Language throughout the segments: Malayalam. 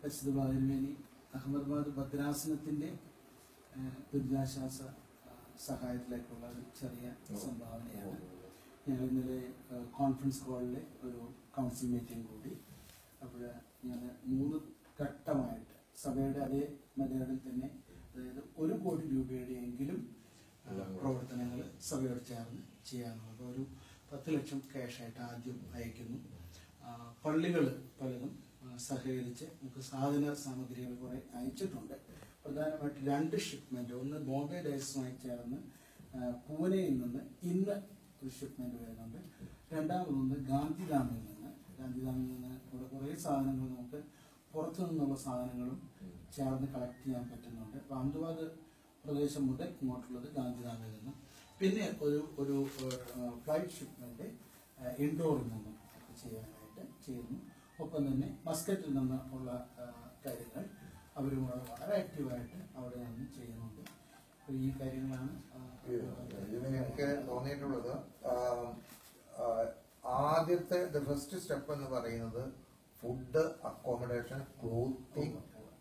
പരിശുദ്ധ ബാലരുമേനി അഹമ്മദാബാദ് ഭദ്രാസനത്തിന്റെ ആ, ദുരിതാശ്വാസ ആ, സഹായത്തിലേക്കുള്ള ഒരു ചെറിയ സംഭാവനയാണ് ഞങ്ങൾ ഇന്നലെ ആ, കോൺഫറൻസ് കോളിലെ ഒരു കൗൺസിൽ മീറ്റിംഗ് കൂടി അപ്പോൾ ഞാൻ മൂന്ന് ഘട്ടമായിട്ട് സഭയുടെ അതേ മെത്തേഡിൽ തന്നെ അതായത് ഒരു കോടി രൂപയുടെയെങ്കിലും ആ, പ്രവർത്തനങ്ങൾ സഭയോട് ചേർന്ന് ചെയ്യാനുള്ളത് അപ്പോൾ ഒരു പത്ത് ലക്ഷം ക്യാഷായിട്ട് ആദ്യം അയക്കുന്നു പള്ളികൾ പലതും ആ, സഹകരിച്ച് നമുക്ക് സാധന സാമഗ്രികൾ കുറെ അയച്ചിട്ടുണ്ട് പ്രധാനമായിട്ട് രണ്ട് ഷിപ്മെന്റ് ഒന്ന് ബോംബെ ഡയസുമായി ചേർന്ന് ആ, പൂനെയിൽ നിന്ന് ഇന്ന് ഒരു ഷിപ്മെന്റ് വരുന്നുണ്ട് രണ്ടാമതൊന്ന് ഗാന്ധിധാമിൽ നിന്ന് ഗാന്ധിധാമിൽ നിന്ന് ഇവിടെ കുറേ സാധനങ്ങൾ നമുക്ക് പുറത്തു നിന്നുള്ള സാധനങ്ങളും ചേർന്ന് കളക്ട് ചെയ്യാൻ പറ്റുന്നുണ്ട് അപ്പോൾ അഹമ്മദാബാദ് പ്രദേശം മുതൽ ഇങ്ങോട്ടുള്ളത് ഗാന്ധിധാമിൽ നിന്ന് പിന്നെ ഒരു ഒരു ഫ്ലൈറ്റ് ഷിപ്മെന്റ് ഇൻഡോറിൽ നിന്നും ഒക്കെ ചെയ്യാനായിട്ട് ചെയ്യുന്നു ഒപ്പം തന്നെ മസ്കറ്റിൽ നിന്ന് ഉള്ള ആ, കാര്യങ്ങൾ അവരും കൂടെ വളരെ ആക്റ്റീവായിട്ട് അവിടെ നിന്ന് ചെയ്യുന്നുണ്ട് അപ്പോൾ ഈ കാര്യങ്ങളാണ് ആ, ഇതിന് എനിക്ക് തോന്നിയിട്ടുള്ളത് ആം, ആ, ആദ്യത്തെ ദ ഫസ്റ്റ് സ്റ്റെപ്പ് എന്ന് പറയുന്നത് food accommodation clothing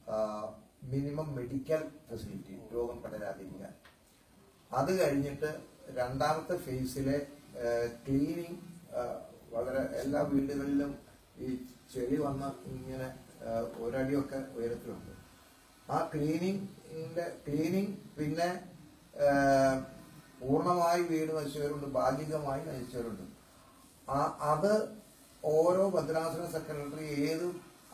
minimum medical facility രോഗം പടരാതിരിക്കാൻ അത് കഴിഞ്ഞിട്ട് രണ്ടാമത്തെ ഫേസിലെ ക്ലീനിങ് വളരെ എല്ലാ വീടുകളിലും ഈ ചെളി വന്ന ഇങ്ങനെ ആ, ഒരടിയൊക്കെ ഉയരത്തിലുണ്ട് ആ ക്ലീനിങ്ങിന്റെ ക്ലീനിങ് പിന്നെ ആ, പൂർണ്ണമായി വീട് നശിച്ചവരുണ്ട് ഭാഗികമായി നശിച്ചവരുണ്ട് ആ അത് ഓരോ ഭദ്രാസന സെക്രട്ടറി ഏത്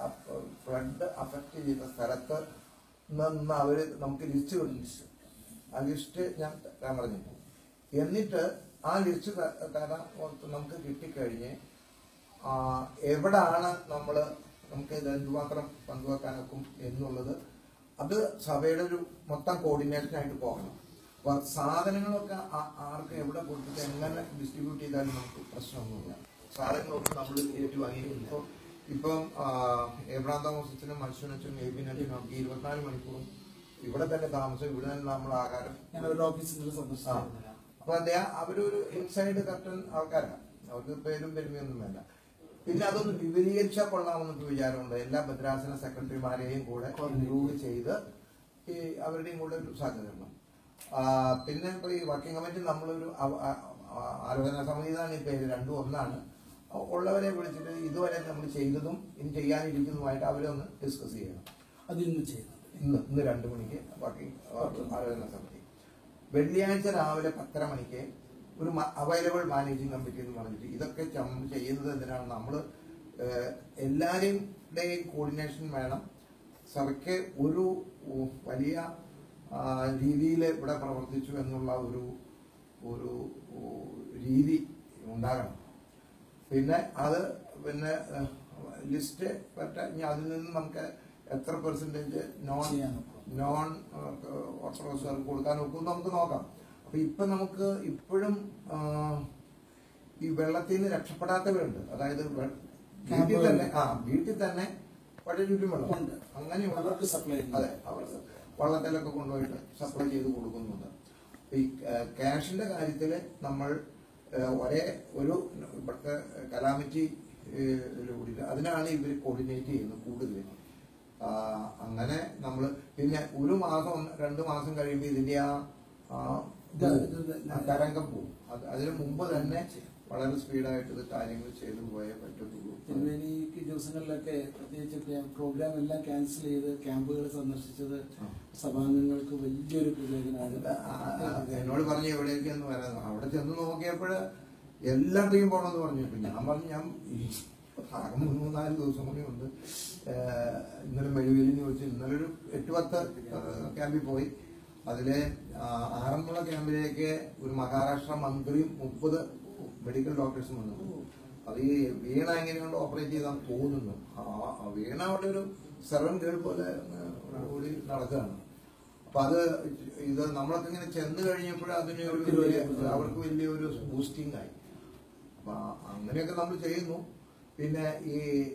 ഫ്ലഡ് അഫക്റ്റ് ചെയ്ത സ്ഥലത്ത് നിന്ന് അവര് നമുക്ക് ലിസ്റ്റ് ലിസ്റ്റ് ആ ലിസ്റ്റ് ഞാൻ തരാൻ പറഞ്ഞു എന്നിട്ട് ആ ലിസ്റ്റ് തരാൻ നമുക്ക് കിട്ടിക്കഴിഞ്ഞ് ആ, എവിടാണ് നമ്മൾ നമുക്ക് ഇത് എന്തുമാത്രം പങ്കുവെക്കാനൊക്കും എന്നുള്ളത് അത് സഭയുടെ ഒരു മൊത്തം കോർഡിനേഷൻ ആയിട്ട് പോകണം അപ്പൊ സാധനങ്ങളൊക്കെ ആ- ആർക്ക് എവിടെ കൊടുത്തിട്ട് എങ്ങനെ ഡിസ്ട്രിബ്യൂട്ട് ചെയ്താലും നമുക്ക് പ്രശ്നമൊന്നുമില്ല സാധനങ്ങളൊക്കെ നമ്മൾ ഏറ്റുവാങ്ങി ഇപ്പൊ ഇപ്പം എബ്രാം താമസത്തിനും മത്സ്യനച്ഛനും എബിനച്ഛനും ഒക്കെ ഇരുപത്തിനാല് മണിക്കൂറും ഇവിടെ തന്നെ താമസം ഇവിടെ തന്നെ നമ്മൾ ആഹാരം ഞാൻ ഒരു ഓഫീസിൽ സന്ദർശിച്ചിരുന്നില്ല അപ്പൊ അദ്ദേഹം അവരൊരു ഇൻസൈഡ് കർട്ടൻ ആൾക്കാരാണ് അവർക്ക് പേരും പെരുമയൊന്നും വേണ്ട പിന്നെ അതൊന്ന് വിപുലീകരിച്ചാൽ കൊള്ളാമെന്നൊക്കെ വിചാരമുണ്ട് എല്ലാ ഭദ്രാസന സെക്രട്ടറിമാരെയും കൂടെ ഇൻക്ലൂഡ് ചെയ്ത് ഈ അവരുടെയും കൂടെ ഒരു സഹകരണം ആ, പിന്നെ ഇപ്പൊ ഈ വർക്കിംഗ് കമ്മിറ്റി നമ്മളൊരു അവ- ആ- ആ- ആലോചന സമിതി എന്നാണ് ഈ പേര് രണ്ടും ഒന്നാണ് ഉള്ളവരെ വിളിച്ചിട്ട് ഇതുവരെ നമ്മൾ ചെയ്തതും ഇനി ചെയ്യാനിരിക്കുന്നതുമായിട്ട് അവരെ ഒന്ന് ഡിസ്കസ് ചെയ്യണം അത് ഇന്ന് ചെയ്യുന്നുണ്ട് ഇന്ന് ഇന്ന് രണ്ടു മണിക്ക് വർക്കിംഗ് ആലോചന സമിതി വെള്ളിയാഴ്ച രാവിലെ പത്തര മണിക്ക് ഒരു അവൈലബിൾ മാനേജിംഗ് കമ്മിറ്റി എന്ന് പറഞ്ഞിട്ട് ഇതൊക്കെ ചം- ചെയ്യുന്നത് എന്തിനാണ് നമ്മൾ എല്ലാവരുടെയും കോർഡിനേഷൻ വേണം സഭയ്ക്ക് ഒരു ഉ, വലിയ രീതിയിൽ ഇവിടെ പ്രവർത്തിച്ചു എന്നുള്ള ഒരു ഒരു ഉ, രീതി ഉണ്ടാകണം പിന്നെ അത് പിന്നെ ലിസ്റ്റ് പറ്റ ഇനി അതിൽ നിന്ന് നമുക്ക് എത്ര പെർസെന്റേജ് നോൺ ചെയ്യാൻ ഒക്കും. നോൺ ഓർത്തഡോക്സുകാർക്ക് കൊടുക്കാൻ ഒക്കും നമുക്ക് നോക്കാം അപ്പൊ ഇപ്പൊ നമുക്ക് ഇപ്പോഴും ആ, ഈ വെള്ളത്തിൽ നിന്ന് രക്ഷപ്പെടാത്തവരുണ്ട് അതായത് വെ- വീട്ടിൽ തന്നെ ആ വീട്ടിൽ തന്നെ പഴയ ചുറ്റും വെള്ളം ഉണ്ട്. അങ്ങനെയുള്ള അവർക്ക് supply ചെയ്യുന്നു. അതെ അവർക്ക് വള്ളത്തിലൊക്കെ കൊണ്ടുപോയിട്ട് സപ്ലൈ ചെയ്ത് കൊടുക്കുന്നുണ്ട് അപ്പൊ ഈ ക്യാഷിന്റെ കാര്യത്തിൽ നമ്മൾ ആ, ഒരേ ഒരു ഇവിടുത്തെ കലാമിറ്റി കൂടി അതിനാണ് ഇവർ കോർഡിനേറ്റ് ചെയ്യുന്നത് കൂടുതൽ ആ, അങ്ങനെ നമ്മൾ പിന്നെ ഒരു മാസം ഒന്ന് രണ്ട് മാസം കഴിയുമ്പോൾ ഇതിന്റെ ആ ആ, ഇത് ഇത് ഇത് ആ തരംഗം പോകും അത് അതിന് മുമ്പ് തന്നെ വളരെ സ്പീഡായിട്ട് ഇത് കാര്യങ്ങൾ ചെയ്തു പോയേ പറ്റത്തുള്ളൂ തിരുവേനിക്ക് ദിവസങ്ങളിലൊക്കെ പ്രത്യേകിച്ച് പ്രോഗ്രാം എല്ലാം ക്യാൻസൽ ചെയ്ത് ക്യാമ്പുകൾ സന്ദർശിച്ചത് ആ. സഭാംഗങ്ങൾക്ക് വലിയൊരു പ്രചോദനമാണ് ആ, ആ, എന്നോട് പറഞ്ഞു എവിടേക്കാന്ന് പറയാൻ അവിടെ ചെന്ന് നോക്കിയപ്പോൾ എല്ലാ ടീം പോകണമെന്ന് പറഞ്ഞു ഇപ്പൊ ഞാൻ പറഞ്ഞു ഞാൻ ഈ ആകെ മൂന്ന് മൂന്നാല് ദിവസം കൂടി ഉണ്ട് ഏഹ്, ഇന്നലെ മെഴുകുലിന് വെച്ച് ഇന്നലെ ഒരു എട്ട് പത്ത് ഏഹ്, ക്യാമ്പിൽ പോയി അതിലെ ആ, ആറന്മുള ക്യാമ്പിലേക്ക് ഒരു മഹാരാഷ്ട്ര മന്ത്രിയും മുപ്പത് മെഡിക്കൽ ഡോക്ടേഴ്സും വന്നു അത് ഈ വീണ എങ്ങനെയുണ്ട് ഓപ്പറേറ്റ് ചെയ്താൽ തോന്നുന്നു ആ ആ വീണ അവിടെ ഒരു സെവൻ ഗേൾ പോലെ ഏഹ്, ഓടി നടക്കുകയാണ് അപ്പൊ അത് ഇത് നമ്മളൊക്കെ ഇങ്ങനെ ചെന്ന് കഴിഞ്ഞപ്പോൾ അതിന് ഒരു വലിയ- അവർക്ക് വലിയൊരു ബൂസ്റ്റിംഗ് ആയി അപ്പൊ അങ്ങനെയൊക്കെ നമ്മൾ ചെയ്യുന്നു പിന്നെ ഈ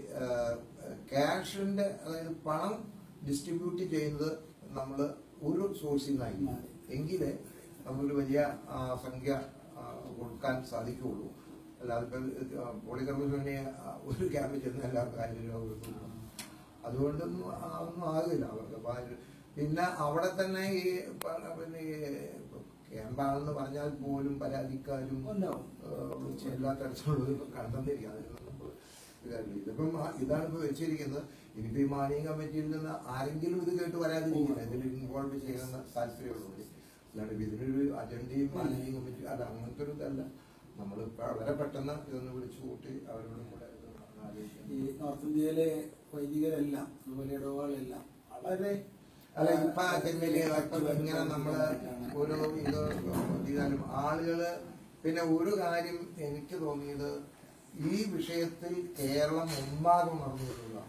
ക്യാഷിന്റെ അതായത് പണം ഡിസ്ട്രിബ്യൂട്ട് ചെയ്യുന്നത് നമ്മൾ ഒരു സോഴ്സിൽ നിന്നായി എങ്കിലേ നമ്മളൊരു വലിയ ആ, സംഖ്യ ആ, കൊടുക്കാൻ സാധിക്കുകയുള്ളൂ അല്ലാതെ ഇപ്പൊ പോളികർമ്മ ഒരു ക്യാമ്പിൽ ചെന്ന് എല്ലാവർക്കും ആയിരം രൂപ കൊടുക്കുന്നു അതുകൊണ്ടൊന്നും ആ- ഒന്നും ആകില്ല അവർക്ക് അപ്പൊ അത് പിന്നെ അവിടെ തന്നെ ഈ പ- പിന്നെ ഈ ക്യാമ്പാണെന്ന് പറഞ്ഞാൽ പോലും പരാതിക്കാരും ഉണ്ടാവും. ഏഹ് എല്ലാ തരത്തിലുള്ളതും കണ്ടെന്നിരിക്കും അതിനൊന്നും ഒരു കാര്യമില്ല. ഇതിപ്പം ആ- ഇതാണ് ഇപ്പൊ വെച്ചിരിക്കുന്നത് ഇനിയിപ്പോ ഈ മാനിങ് കമ്മിറ്റിയിൽ നിന്ന് ആരെങ്കിലും ഇത് കേട്ട് വരാതിരിക്കില്ല ഇതിൽ ഇൻവോൾവ് ചെയ്യുന്ന താല്പര്യമുള്ളവര് അല്ലാണ്ട് ഇപ്പൊ ഇതിനൊരു അജണ്ടയും മാനേജിങ് കമ്മിറ്റി അല്ല അങ്ങനത്തെ ഒരു ഇതല്ല നമ്മൾ വളരെ പെട്ടെന്ന് ഇതൊന്ന് വിളിച്ചു കൂട്ടി അവരോടും കൂടെ ഇത് ആലോചിക്കാം. ഈ നോർത്ത് ഇന്ത്യയിലെ വൈദികരെല്ലാം അതുപോലെ ഇടവുകളെല്ലാം വളരെ അല്ല ഇപ്പൊ അതിന്മേല് ഇപ്പൊ ഇങ്ങനെ നമ്മള് ഒരു ഇത് ചെയ്താലും ആളുകള് പിന്നെ ഒരു കാര്യം എനിക്ക് തോന്നിയത് ഈ വിഷയത്തിൽ കേരളം ഒന്നാകെ ഉണർന്നു വരുന്നതാണ്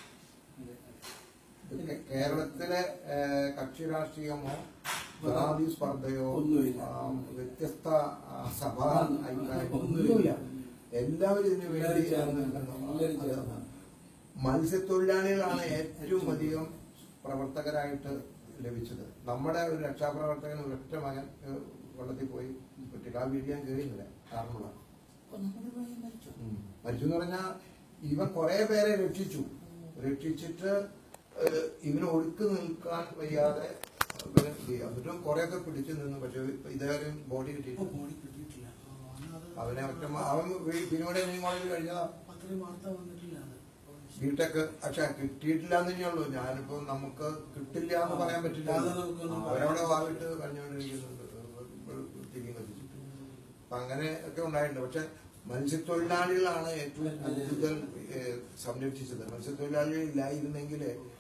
ഇത് കേരളത്തിലെ ഏഹ്, കക്ഷി രാഷ്ട്രീയമോ ജാതി സ്പർദ്ധയോ ഒന്നുമില്ല. ആ, വ്യത്യസ്ത ആ, സഭാ അഭിപ്രായമോ ഒന്നുമില്ല. ഒന്നുമില്ല എല്ലാവരും ഇതിനു വേണ്ടി എല്ലാവരും ചേർന്നാണ്. എല്ലാവരും ചേർന്നാണ്. മത്സ്യത്തൊഴിലാളികളാണ് ഏറ്റവും അധികം പ്രവർത്തകരായിട്ട് ലഭിച്ചത് നമ്മുടെ ഒരു രക്ഷാപ്രവർത്തകൻ ഒരൊറ്റ മകൻ ഏഹ്, വെള്ളത്തിൽ പോയി പറ്റില്ല ആ വീഡിയോ കഴിയുന്നില്ല കാരണമുള്ള അപ്പൊ നമ്മുടെ പയ്യൻ മരിച്ചു. മരിച്ചു എന്ന് പറഞ്ഞാൽ ഇവൻ കുറെ പേരെ രക്ഷിച്ചു രക്ഷിച്ചിട്ട് ഏഹ്, ഇവന് ഒഴുക്ക് നിൽക്കാൻ വയ്യാതെ ഇവന് ഇത് ചെയ്തു. എന്നിട്ടും കുറെയൊക്കെ പിടിച്ചു നിന്നു പക്ഷെ ഇതേവരെ ബോഡി ഇപ്പൊ കിട്ടിയിട്ടില്ല ബോഡി കിട്ടിയിട്ടില്ല ആ, അന്നത് അവനെ ഒറ്റ മ- അവൻ പിന്നോട് കോളേജിൽ കഴിഞ്ഞതാ അത്രയും വാർത്ത വന്നിട്ടില്ല അത് ബിടെക് പക്ഷെ കിട്ടിയിട്ടില്ല എന്ന് തന്നെയുള്ളൂ ഞാനിപ്പോ നമുക്ക് കിട്ടില്ല എന്ന് പറയാൻ പറ്റില്ല അത് നമുക്കൊന്നും അവരവിടെ വാവിട്ട് കഴിഞ്ഞുകൊണ്ടിരിക്കുന്നുണ്ട് തിരികെ കത്തിച്ചിട്ട് അപ്പൊ അങ്ങനെ ഒക്കെ ഉണ്ടായിട്ടുണ്ട് പക്ഷെ മത്സ്യത്തൊഴിലാളികളാണ് ഏറ്റവും കൂടുതൽ ഏഹ്, സംരക്ഷിച്ചത് മത്സ്യത്തൊഴിലാളികൾ ഇല്ലായിരുന്നെങ്കിൽ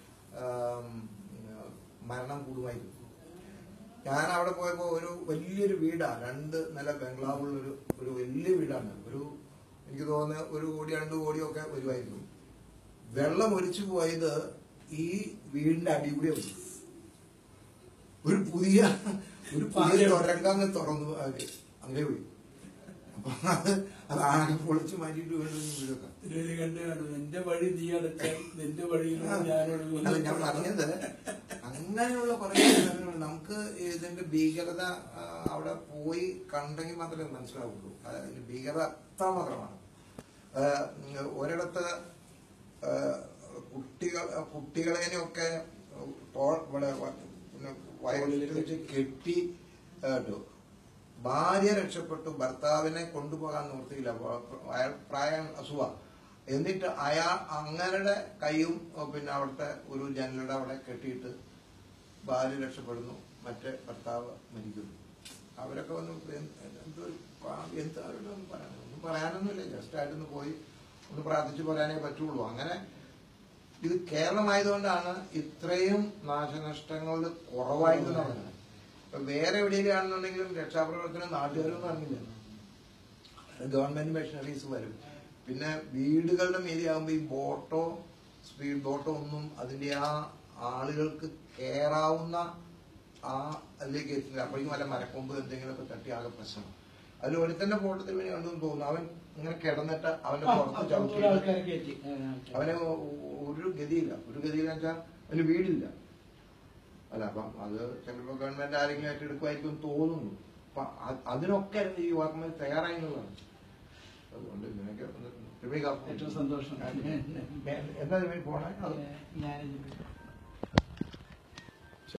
മരണം കൂടുമായിരുന്നു ഞാൻ അവിടെ പോയപ്പോ ഒരു വലിയൊരു വീടാ രണ്ട് നില ബംഗ്ലാവുള്ള ഒരു ഒരു വലിയ വീടാണ് ഒരു എനിക്ക് തോന്നുന്ന ഒരു കോടി രണ്ട് കോടിയൊക്കെ വരുമായിരുന്നു വെള്ളം ഒലിച്ചു പോയത് ഈ വീടിന്റെ അടിപൊളി ഒരു പുതിയ ഒരു പുതിയ തുരങ്കങ്ങ് തുറന്നു അവര് അങ്ങനെ പോയി അപ്പൊ അത് അത് ആകെ പൊളിച്ചു മാറ്റിയിട്ട് വീണ്ടും വീടൊക്കെ തിരുവല്ലി കണ്ടു കാണും എന്റെ വഴി നീ അടച്ചാൽ നിന്റെ വഴിയിലൂടെ ഞാൻ ഒഴുകുന്നു. അല്ല ഞാൻ പറഞ്ഞത് അങ്ങനെയുള്ള കുറെ കാര്യങ്ങളുണ്ട് നമുക്ക് ഇതിന്റെ ഭീകരത ആ, അവിടെ പോയി കണ്ടെങ്കിൽ മാത്രമേ മനസ്സിലാവുള്ളൂ അതിന്റെ ഭീകരത അത്രമാത്രമാണ് ആ, ഒരിടത്ത് ആ, കുട്ടികൾ കുട്ടികളെയൊക്കെ ടോ- ഇവിടെ വ- പിന്നെ വയലിൽ വെച്ച് കെട്ടി ആ, ഇട്ടു. ഭാര്യ രക്ഷപ്പെട്ടു ഭർത്താവിനെ കൊണ്ടുപോകാൻ നിർത്തിയില്ല അയാൾ പ്രായം അസുഖ എന്നിട്ട് അയാൾ അങ്ങരുടെ കൈയും ഏഹ്, പിന്നെ അവിടുത്തെ ഒരു ജനലുടെ അവിടെ കെട്ടിയിട്ട് ഭാര്യ രക്ഷപ്പെടുന്നു മറ്റേ ഭർത്താവ് മരിക്കുന്നു അവരൊക്കെ വന്ന് എന്ത് എന്ത് പാ- എന്ത് അവരുടെ ഒന്നും പറയാൻ ഒന്നും പറയാനൊന്നുമില്ല ജസ്റ്റ് ആയിട്ടൊന്ന് പോയി ഒന്ന് പ്രാർത്ഥിച്ചു പോരാനേ പറ്റുള്ളൂ അങ്ങനെ ഇത് കേരളമായതുകൊണ്ടാണ് ഇത്രയും നാശനഷ്ടങ്ങൾ കുറവായിരുന്നു പറഞ്ഞത് ഇപ്പൊ വേറെ എവിടെയെങ്കിലാണെന്നുണ്ടെങ്കിലും രക്ഷാപ്രവർത്തനം നാട്ടുകാരൊന്നും അറിഞ്ഞില്ല ഗവൺമെന്റ് മെഷീനറീസ് വരും പിന്നെ വീടുകളുടെ മീതിയാകുമ്പോൾ ഈ ബോട്ടോ സ്പീഡ് ബോട്ടോ ഒന്നും അതിന്റെ ആ ആളുകൾക്ക് കയറാവുന്ന ആ അതിലേക്ക് എത്തില്ല അപ്പോഴേക്കും വല്ല മരക്കൊമ്പ് എന്തെങ്കിലുമൊക്കെ തട്ടി ആകെ പ്രശ്നം അതിൽ ഒരുത്തന്റെ ഫോട്ടത്തിൽ വേണ്ടി കണ്ടെന്ന് തോന്നുന്നു അവൻ ഇങ്ങനെ കിടന്നിട്ട് അവന്റെ പുറത്ത് ഒരു ചവിട്ടി ആൾക്കാരെ കയറ്റി ആ, ആൾക്കാരെ. അവന് ഒരു ഗതിയില്ല ഒരു ഗതിയില്ല വെച്ചാൽ അവന് വീടില്ല അല്ല അപ്പം അത് ചിലപ്പോ ഗവൺമെന്റ് ആരെങ്കിലും ഏറ്റെടുക്കുമായിരിക്കും എന്ന് തോന്നുന്നു അപ്പൊ അ- അതിനൊക്കെ ഈ യുവാക്കന്മാർ തയ്യാറായി എന്നുള്ളതാണ് അതുകൊണ്ട് ഇതിനൊക്കെ ഒന്ന് രമ്യ കാപ്പു. ഏറ്റവും സന്തോഷം. എന്താ രമ്യ പോണേ അത് ഞാൻ